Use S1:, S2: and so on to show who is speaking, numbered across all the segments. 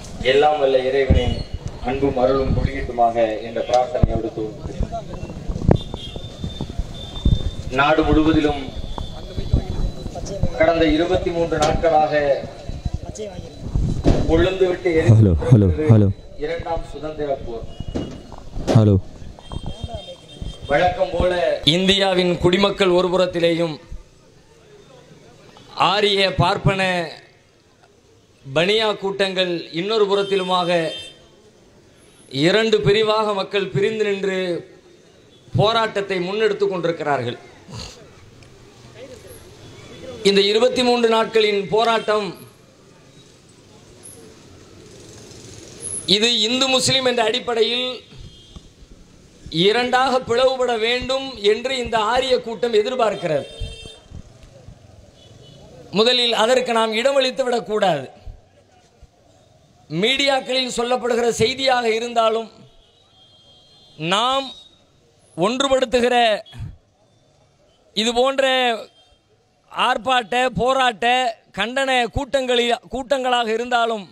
S1: எல்லாம் வல்ல இறைவனின் அன்பும் அருளும் பொழியட்டுமாக என்ற பிரார்த்தனையோடு துவங்குகிறேன் நாடு முழுவதிலும் கடந்த இருபத்தி மூன்று நாட்களாக கொழுந்துவிட்டு
S2: ஹலோ, ஹலோ, ஹலோ.
S1: இரண்டாம் சுதந்திர போர்
S2: ஹலோ
S1: வழக்கம் போல இந்தியாவின் குடிமக்கள் ஒரு புறத்திலேயும் ஆரிய பார்ப்பன பனியா கூட்டங்கள் இன்னொரு புறத்திலுமாக இரண்டு பிரிவாக மக்கள் பிரிந்து நின்று போராட்டத்தை முன்னெடுத்துக் கொண்டிருக்கிறார்கள் இந்த இருபத்தி மூன்று நாட்களின் போராட்டம் இது இந்து முஸ்லிம் என்ற அடிப்படையில் இரண்டாக பிளவுபட வேண்டும் என்று இந்த ஆரிய கூட்டம் எதிர்பார்க்கிறது முதலில் அதற்கு நாம் இடமளித்து விடக்கூடாது மீடியாக்களில் சொல்லப்படுகிற செய்தியாக இருந்தாலும் நாம் ஒன்றுபடுத்துகிற இது போன்ற ஆர்ப்பாட்ட போராட்ட கண்டன கூட்டங்களில் கூட்டங்களாக இருந்தாலும்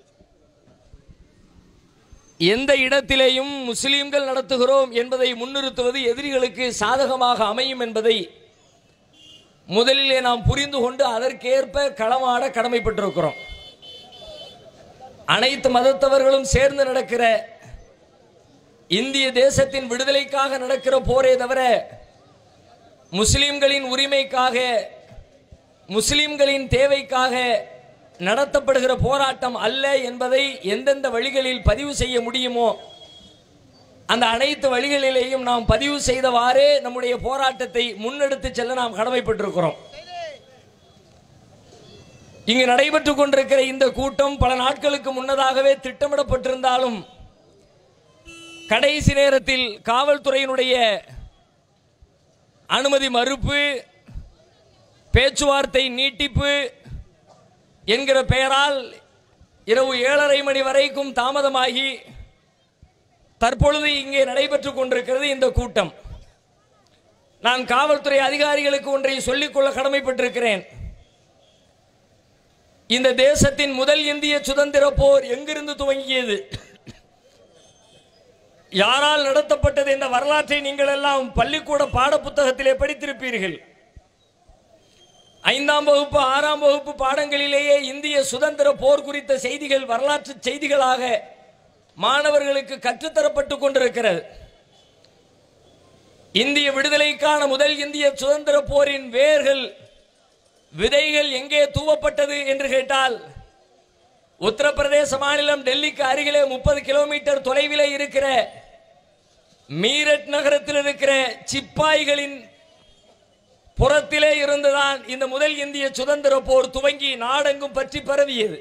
S1: எந்த இடத்திலேயும் முஸ்லீம்கள் நடத்துகிறோம் என்பதை முன்னிறுத்துவது எதிரிகளுக்கு சாதகமாக அமையும் என்பதை முதலிலே நாம் புரிந்து கொண்டு அதற்கேற்ப களமாட கடமைப்பட்டிருக்கிறோம் அனைத்து மதத்தவர்களும் சேர்ந்து நடக்கிற இந்திய தேசத்தின் விடுதலைக்காக நடக்கிற போரே தவிர முஸ்லிம்களின் உரிமைக்காக முஸ்லிம்களின் தேவைக்காக நடத்தப்படுகிற போராட்டம் அல்ல என்பதை எந்தெந்த வழிகளில் பதிவு செய்ய முடியுமோ அந்த அனைத்து வழிகளிலேயும் நாம் பதிவு செய்தவாறே நம்முடைய போராட்டத்தை முன்னெடுத்து செல்ல நாம் கடமைப்பட்டிருக்கிறோம் இங்கு நடைபெற்றுக் கொண்டிருக்கிற இந்த கூட்டம் பல நாட்களுக்கு முன்னதாகவே திட்டமிடப்பட்டிருந்தாலும் கடைசி நேரத்தில் காவல்துறையினுடைய அனுமதி மறுப்பு பேச்சுவார்த்தை நீட்டிப்பு என்கிற பெயரால் இரவு ஏழரை மணி வரைக்கும் தாமதமாகி தற்பொழுது இங்கே நடைபெற்றுக் கொண்டிருக்கிறது இந்த கூட்டம் நான் காவல்துறை அதிகாரிகளுக்கு ஒன்றை சொல்லிக்கொள்ள கடமைப்பட்டிருக்கிறேன் இந்த தேசத்தின் முதல் இந்திய சுதந்திர போர் எங்கிருந்து துவங்கியது யாரால் நடத்தப்பட்டது என்ற வரலாற்றை நீங்கள் எல்லாம் பள்ளிக்கூட பாடப்புத்தகத்திலே படித்திருப்பீர்கள் ஐந்தாம் வகுப்பு ஆறாம் வகுப்பு பாடங்களிலேயே இந்திய சுதந்திர போர் குறித்த செய்திகள் வரலாற்று செய்திகளாக மாணவர்களுக்கு கற்றுத்தரப்பட்டு கொண்டிருக்கிறது இந்திய விடுதலைக்கான முதல் இந்திய சுதந்திர போரின் வேர்கள் விதைகள் எங்கே தூவப்பட்டது என்று கேட்டால் உத்தரப்பிரதேச மாநிலம் டெல்லிக்கு அருகிலே முப்பது கிலோமீட்டர் தொலைவிலே இருக்கிற மீரட் நகரத்தில் இருக்கிற சிப்பாய்களின் புறத்திலே இருந்துதான் இந்த முதல் இந்திய சுதந்திர போர் துவங்கி நாடெங்கும் பற்றி பரவியது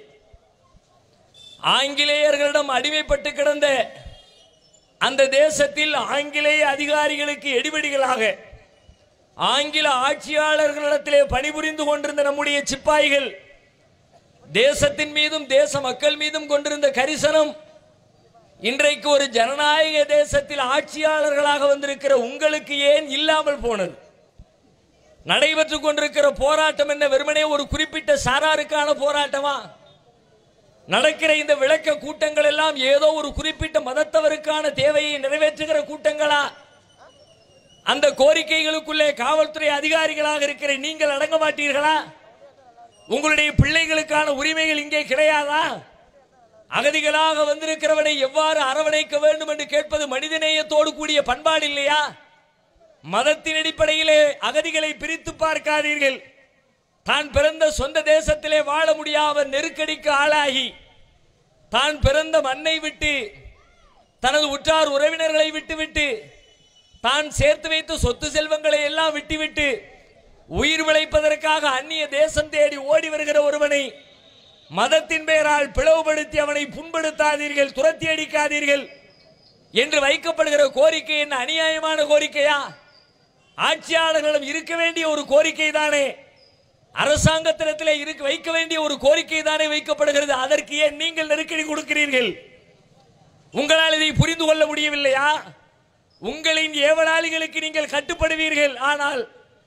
S1: ஆங்கிலேயர்களிடம் அடிமைப்பட்டு கிடந்த அந்த தேசத்தில் ஆங்கிலேய அதிகாரிகளுக்கு எடிபடிகளாக ஆங்கில ஆட்சியாளர்களிடத்திலே பணிபுரிந்து கொண்டிருந்த நம்முடைய சிப்பாய்கள் தேசத்தின் மீதும் தேச மக்கள் மீதும் கொண்டிருந்த கரிசனம் இன்றைக்கு ஒரு ஜனநாயக தேசத்தில் ஆட்சியாளர்களாக வந்திருக்கிற உங்களுக்கு ஏன் இல்லாமல் போனது நடைபெற்றுக் கொண்டிருக்கிற போராட்டம் என்ன வெறுமனே ஒரு குறிப்பிட்ட சாராருக்கான போராட்டமா நடக்கிற இந்த விளக்க கூட்டங்கள் எல்லாம் ஏதோ ஒரு குறிப்பிட்ட மதத்தவருக்கான தேவையை நிறைவேற்றுகிற கூட்டங்களா அந்த கோரிக்கைகளுக்குள்ளே காவல்துறை அதிகாரிகளாக இருக்கிற நீங்கள் அடங்க மாட்டீர்களா உங்களுடைய பிள்ளைகளுக்கான உரிமைகள் இங்கே கிடையாதா அகதிகளாக வந்திருக்கிறவனை எவ்வாறு அரவணைக்க வேண்டும் என்று கேட்பது மனிதநேயத்தோடு கூடிய பண்பாடு இல்லையா மதத்தின் அடிப்படையிலே அகதிகளை பிரித்து பார்க்காதீர்கள் தான் பிறந்த சொந்த தேசத்திலே வாழ முடியாத நெருக்கடிக்கு ஆளாகி தான் பிறந்த மண்ணை விட்டு தனது உற்றார் உறவினர்களை விட்டுவிட்டு தான் சேர்த்து வைத்த சொத்து செல்வங்களை எல்லாம் விட்டுவிட்டு உயிர் விளைப்பதற்காக அந்நிய தேசம் தேடி ஓடி வருகிற ஒருவனை மதத்தின் பெயரால் பிளவுபடுத்தி அவனை புண்படுத்தாதீர்கள் துரத்தி அடிக்காதீர்கள் என்று வைக்கப்படுகிற கோரிக்கை என்ன அநியாயமான கோரிக்கையா ஆட்சியாளர்களிடம் இருக்க வேண்டிய ஒரு கோரிக்கை தானே அரசாங்கத்திடத்தில் இருக்க வைக்க வேண்டிய ஒரு கோரிக்கை தானே வைக்கப்படுகிறது அதற்கு ஏன் நீங்கள் நெருக்கடி கொடுக்கிறீர்கள் உங்களால் இதை புரிந்து கொள்ள முடியவில்லையா உங்களின் ஏவலாளிகளுக்கு நீங்கள் கட்டுப்படுவீர்கள் ஆனால்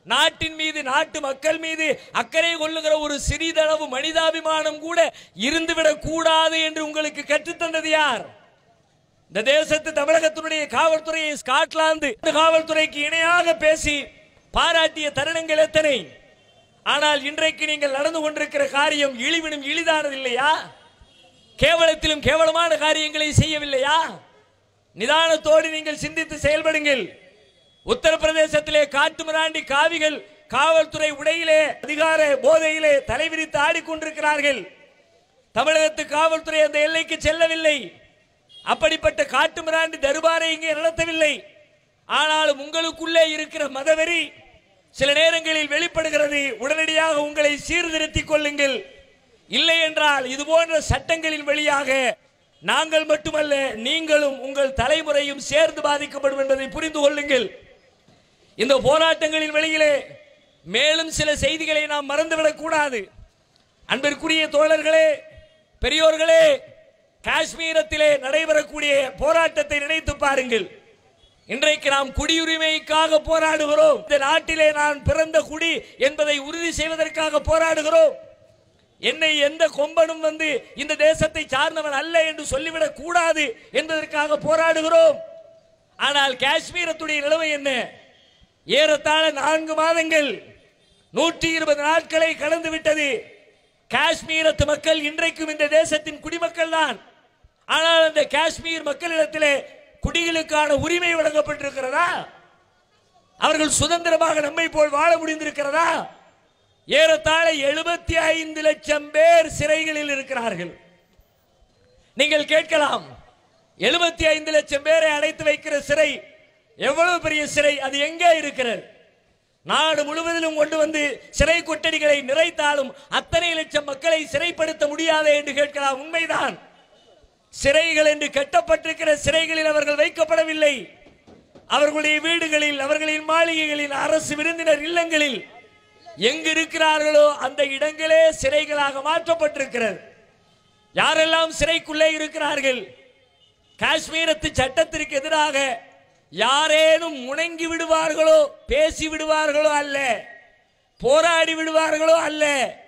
S1: நாட்டின் மீது நாட்டு மக்கள் மீது அக்கறை கொள்ளுகிற ஒரு சிறிதளவு மனிதாபிமானம் கூட இருந்துவிடக் கூடாது என்று உங்களுக்கு கற்றுத்தந்தது யார் இந்த தேசத்து தமிழகத்தினுடைய காவல்துறையை ஸ்காட்லாந்து இந்த காவல்துறைக்கு இணையாக பேசி பாராட்டிய தருணங்கள் எத்தனை ஆனால் இன்றைக்கு நீங்கள் நடந்து கொண்டிருக்கிற காரியம் இழிவினும் இழிதானது இல்லையா கேவலத்திலும் கேவலமான காரியங்களை செய்யவில்லையா நிதானத்தோடு நீங்கள் சிந்தித்து செயல்படுங்கள் உத்தரப்பிரதேசத்திலே காட்டு மிராண்டி காவிகள் காவல்துறை உடையிலே அதிகார போதையிலே தலைவிரித்து ஆடிக்கொண்டிருக்கிறார்கள் தமிழகத்து காவல்துறை அந்த எல்லைக்கு செல்லவில்லை அப்படிப்பட்ட காட்டு மிராண்டி தர்பாரை இங்கே நடத்தவில்லை ஆனாலும் உங்களுக்குள்ளே இருக்கிற மதவெறி சில நேரங்களில் வெளிப்படுகிறது உடனடியாக உங்களை சீர்திருத்திக் கொள்ளுங்கள் இல்லை என்றால் இது போன்ற சட்டங்களின் வழியாக நாங்கள் மட்டுமல்ல நீங்களும் உங்கள் தலைமுறையும் சேர்ந்து பாதிக்கப்படும் என்பதை புரிந்து கொள்ளுங்கள் இந்த போராட்டங்களின் வழியிலே மேலும் சில செய்திகளை நாம் மறந்துவிடக் கூடாது அன்பிற்குரிய தோழர்களே பெரியோர்களே காஷ்மீரத்திலே நடைபெறக்கூடிய போராட்டத்தை நினைத்து பாருங்கள் இன்றைக்கு நாம் குடியுரிமைக்காக போராடுகிறோம் இந்த நாட்டிலே நான் பிறந்த குடி என்பதை உறுதி செய்வதற்காக போராடுகிறோம் என்னை எந்த கொம்பனும் வந்து இந்த தேசத்தை சார்ந்தவன் அல்ல என்று சொல்லிவிடக் கூடாது என்பதற்காக போராடுகிறோம் ஆனால் காஷ்மீரத்துடைய நிலைமை என்ன ஏறத்தாழ நான்கு மாதங்கள் நூற்றி இருபது நாட்களை கடந்து விட்டது காஷ்மீரத்து மக்கள் இன்றைக்கும் இந்த தேசத்தின் குடிமக்கள் தான் ஆனால் அந்த காஷ்மீர் மக்களிடத்திலே குடிகளுக்கான உரிமை வழங்கப்பட்டிருக்கிறதா அவர்கள் சுதந்திரமாக நம்மை போல் வாழ முடிந்திருக்கிறதா ஏறத்தாழ எழுபத்தி ஐந்து லட்சம் பேர் சிறைகளில் இருக்கிறார்கள் நீங்கள் கேட்கலாம் எழுபத்தி ஐந்து லட்சம் பேரை அடைத்து வைக்கிற சிறை எவ்வளவு பெரிய சிறை அது எங்கே இருக்கிறது நாடு முழுவதிலும் கொண்டு வந்து சிறை கொட்டடிகளை நிறைத்தாலும் அத்தனை லட்சம் மக்களை சிறைப்படுத்த முடியாது என்று கேட்கலாம் உண்மைதான் சிறைகள் என்று கட்டப்பட்டிருக்கிற சிறைகளில் அவர்கள் வைக்கப்படவில்லை அவர்களுடைய வீடுகளில் அவர்களின் மாளிகைகளில் அரசு விருந்தினர் இல்லங்களில் எங்கு இருக்கிறார்களோ அந்த இடங்களே சிறைகளாக மாற்றப்பட்டிருக்கிறது யாரெல்லாம் சிறைக்குள்ளே இருக்கிறார்கள் காஷ்மீரத்து சட்டத்திற்கு எதிராக யாரேனும் முணங்கி விடுவார்களோ பேசி விடுவார்களோ அல்ல போராடி விடுவார்களோ அல்ல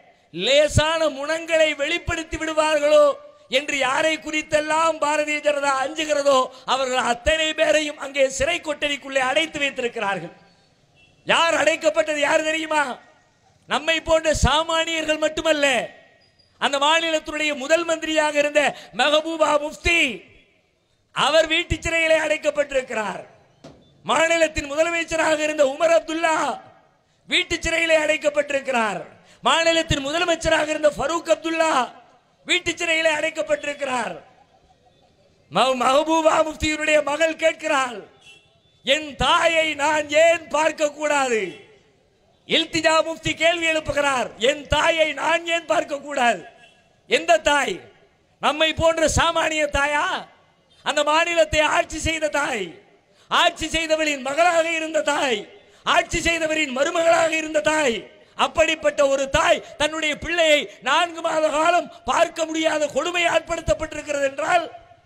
S1: லேசான முனங்களை வெளிப்படுத்தி விடுவார்களோ என்று யாரை குறித்தெல்லாம் பாரதிய ஜனதா அஞ்சுகிறதோ அவர்கள் அத்தனை பேரையும் அங்கே சிறை கொட்டடிக்குள்ளே அடைத்து வைத்திருக்கிறார்கள் யார் அடைக்கப்பட்டது யார் தெரியுமா நம்மை போன்ற சாமானியர்கள் மட்டுமல்ல அந்த மாநிலத்தினுடைய முதல் மந்திரியாக இருந்த மெஹபூபா முஃப்தி அவர் வீட்டு சிறையிலே அடைக்கப்பட்டிருக்கிறார் மாநிலத்தின் முதலமைச்சராக இருந்த உமர் அப்துல்லா வீட்டு சிறையிலே அடைக்கப்பட்டிருக்கிறார் மாநிலத்தின் முதலமைச்சராக இருந்த ஃபரூக் அப்துல்லா வீட்டு சிறையிலே அடைக்கப்பட்டிருக்கிறார் மஹ- மஹபூபா முஃப்தியினுடைய மகள் கேட்கிறாள் என் தாயை நான் ஏன் பார்க்க கூடாது இல்திஜா முஃப்தி கேள்வி எழுப்புகிறார் என் தாயை நான் ஏன் பார்க்க கூடாது எந்த தாய் நம்மை போன்ற சாமானிய தாயா அந்த மாநிலத்தை ஆட்சி செய்த தாய் ஆட்சி செய்தவரின் மகளாக இருந்த தாய் ஆட்சி செய்தவரின் மருமகளாக இருந்த தாய் அப்படிப்பட்ட ஒரு தாய் தன்னுடைய பிள்ளையை நான்கு மாத காலம் பார்க்க முடியாத கொடுமை ஆட்படுத்தப்பட்டிருக்கிறது என்றால்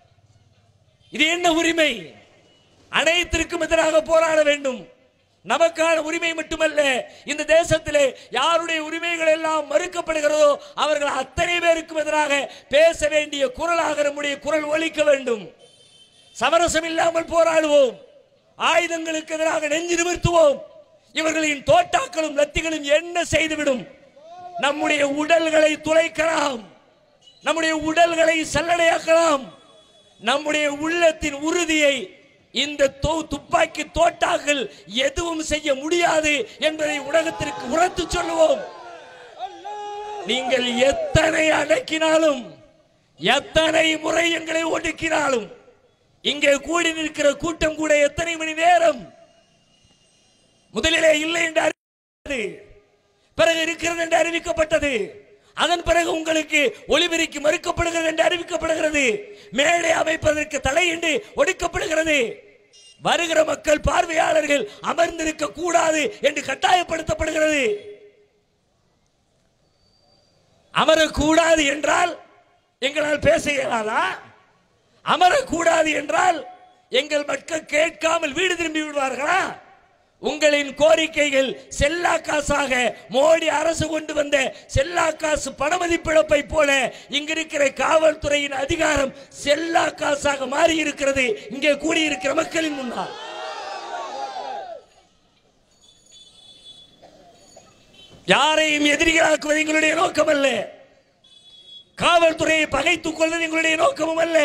S1: இது என்ன உரிமை அனைத்திற்கும் எதிராக போராட வேண்டும் நமக்கான உரிமை மட்டுமல்ல இந்த தேசத்திலே யாருடைய உரிமைகள் எல்லாம் மறுக்கப்படுகிறதோ அவர்கள் அத்தனை பேருக்கும் எதிராக பேச வேண்டிய குரலாக நம்முடைய குரல் ஒலிக்க வேண்டும் சமரசம் இல்லாமல் போராடுவோம் ஆயுதங்களுக்கு எதிராக நெஞ்சு நிமிர்த்துவோம் இவர்களின் தோட்டாக்களும் லத்திகளும் என்ன செய்துவிடும் நம்முடைய உடல்களை துளைக்கலாம் நம்முடைய உடல்களை சல்லடையாக்கலாம் நம்முடைய உள்ளத்தின் உறுதியை இந்த தோ- துப்பாக்கி தோட்டாக்கள் எதுவும் செய்ய முடியாது என்பதை உலகத்திற்கு உரத்து சொல்லுவோம் நீங்கள் எத்தனை அடக்கினாலும் எத்தனை முறை எங்களை ஒடுக்கினாலும் இங்கே கூடி நிற்கிற கூட்டம் கூட எத்தனை மணி நேரம் முதலிலே இல்லை என்று அறிவித்தது பிறகு இருக்கிறது என்று அறிவிக்கப்பட்டது அதன் பிறகு உங்களுக்கு ஒளிபெருக்கி மறுக்கப்படுகிறது என்று அறிவிக்கப்படுகிறது மேடை அமைப்பதற்கு தடை என்று ஒடுக்கப்படுகிறது வருகிற மக்கள் பார்வையாளர்கள் அமர்ந்திருக்க கூடாது என்று கட்டாயப்படுத்தப்படுகிறது அமரக்கூடாது என்றால் எங்களால் பேச இயலாதா அமரக்கூடாது என்றால் எங்கள் மக்கள் கேட்காமல் வீடு திரும்பி விடுவார்களா உங்களின் கோரிக்கைகள் செல்லா காசாக மோடி அரசு கொண்டு வந்த செல்லா காசு பணமதிப்பிழப்பை போல இங்க இருக்கிற காவல்துறையின் அதிகாரம் செல்லா காசாக மாறி இருக்கிறது இங்கே கூடியிருக்கிற மக்களின் முன்னால் யாரையும் எதிரிகளாக்குவது எங்களுடைய நோக்கம் அல்ல காவல்துறையை பகைத்துக் கொள்வது எங்களுடைய நோக்கமும் அல்ல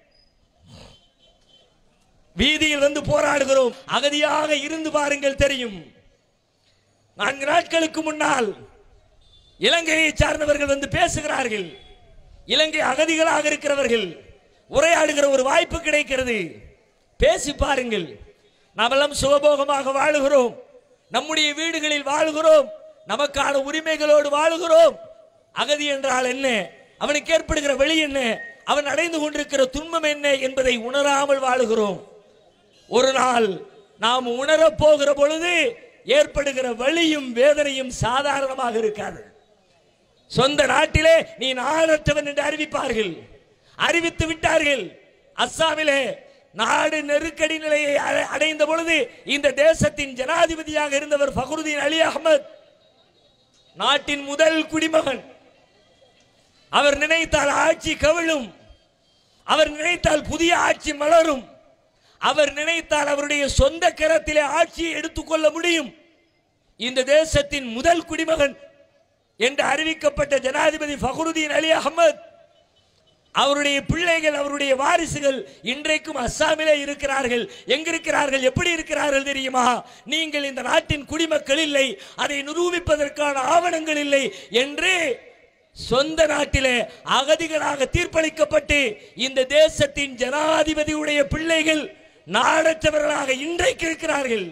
S1: வீதியில் வந்து போராடுகிறோம் அகதியாக இருந்து பாருங்கள் தெரியும் நான்கு நாட்களுக்கு முன்னால் இலங்கையை சார்ந்தவர்கள் வந்து பேசுகிறார்கள் இலங்கை அகதிகளாக இருக்கிறவர்கள் உரையாடுகிற ஒரு வாய்ப்பு கிடைக்கிறது பேசி பாருங்கள் நாமெல்லாம் சுகபோகமாக வாழுகிறோம் நம்முடைய வீடுகளில் வாழுகிறோம் நமக்கான உரிமைகளோடு வாழுகிறோம் அகதி என்றால் என்ன அவனுக்கு ஏற்படுகிற வழி என்ன அவன் அடைந்து கொண்டிருக்கிற துன்பம் என்ன என்பதை உணராமல் வாழுகிறோம் ஒரு நாள் நாம் உணரப் போகிற பொழுது ஏற்படுகிற வலியும் வேதனையும் சாதாரணமாக இருக்காது சொந்த நாட்டிலே நீ நாடற்றவன் என்று அறிவிப்பார்கள் அறிவித்து விட்டார்கள் அஸ்ஸாமிலே நாடு நெருக்கடி நிலையை அடை- அடைந்த பொழுது இந்த தேசத்தின் ஜனாதிபதியாக இருந்தவர் ஃபக்ருதீன் அலி அகமது நாட்டின் முதல் குடிமகன் அவர் நினைத்தால் ஆட்சி கவிழும் அவர் நினைத்தால் புதிய ஆட்சி மலரும் அவர் நினைத்தால் அவருடைய சொந்த கரத்திலே ஆட்சியை எடுத்துக்கொள்ள முடியும் இந்த தேசத்தின் முதல் குடிமகன் என்று அறிவிக்கப்பட்ட ஜனாதிபதி ஃபக்ருதீன் அலி அகமது அவருடைய பிள்ளைகள் அவருடைய வாரிசுகள் இன்றைக்கும் அஸ்ஸாமிலே இருக்கிறார்கள் எங்கிருக்கிறார்கள் எப்படி இருக்கிறார்கள் தெரியுமா நீங்கள் இந்த நாட்டின் குடிமக்கள் இல்லை அதை நிரூபிப்பதற்கான ஆவணங்கள் இல்லை என்று சொந்த நாட்டிலே அகதிகளாக தீர்ப்பளிக்கப்பட்டு இந்த தேசத்தின் ஜனாதிபதியுடைய பிள்ளைகள் நாடற்றவர்களாக இன்றைக்கு இருக்கிறார்கள்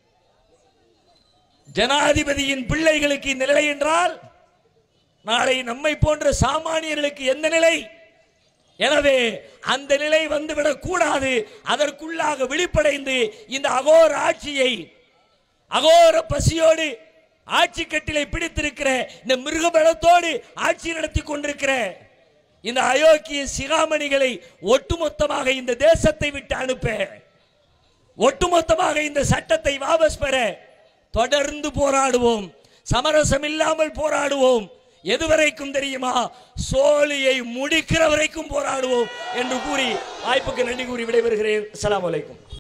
S1: ஜனாதிபதியின் பிள்ளைகளுக்கு இந்த நிலை என்றால் நாளை நம்மை போன்ற சாமானியர்களுக்கு எந்த நிலை எனவே அந்த நிலை வந்துவிடக் கூடாது அதற்குள்ளாக விழிப்படைந்து இந்த அகோர ஆட்சியை அகோர பசியோடு ஆட்சி கட்டிலை பிடித்திருக்கிற இந்த மிருகபலத்தோடு ஆட்சி நடத்தி கொண்டிருக்கிற இந்த அயோக்கிய சிகாமணிகளை ஒட்டுமொத்தமாக இந்த தேசத்தை விட்டு அனுப்ப ஒட்டுமொத்தமாக இந்த சட்டத்தை வாபஸ் பெற தொடர்ந்து போராடுவோம் சமரசம் இல்லாமல் போராடுவோம் எதுவரைக்கும் தெரியுமா சோழியை முடிக்கிற வரைக்கும் போராடுவோம் என்று கூறி வாய்ப்புக்கு நன்றி கூறி விடைபெறுகிறேன் அஸ்ஸலாமு அலைக்கும்